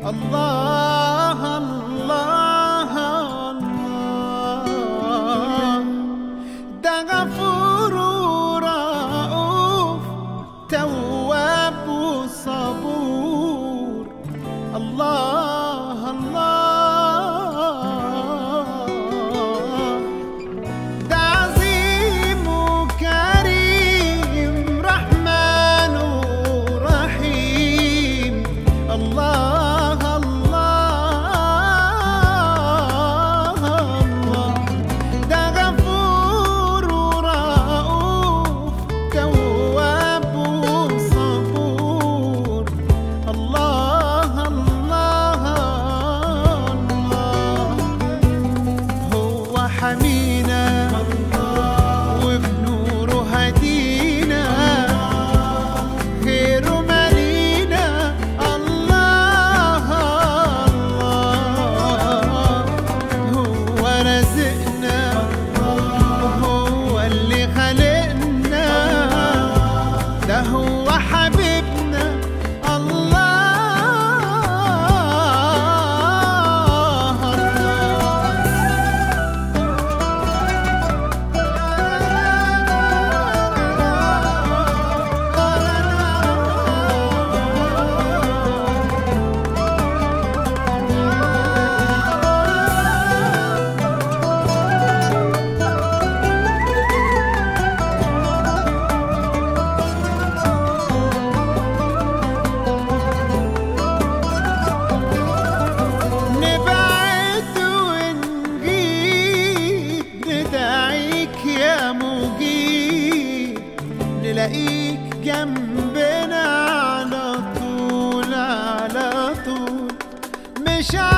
الله الله الله ده غفور ورؤوف تواب وصبور الله الله ده عظيم وكريم رحمن ورحيم الله الله الله ده غفور ورؤوف تواب وصبور الله الله الله هو حمينا وبنوره هدينا خيره مالينا الله الله هو رزقنا هو اللي خلقنا ده هو حبيبنا الله الله نبعد ونجيب ندعيك يا مجيب نلاقيك جنبنا على طول على طول مش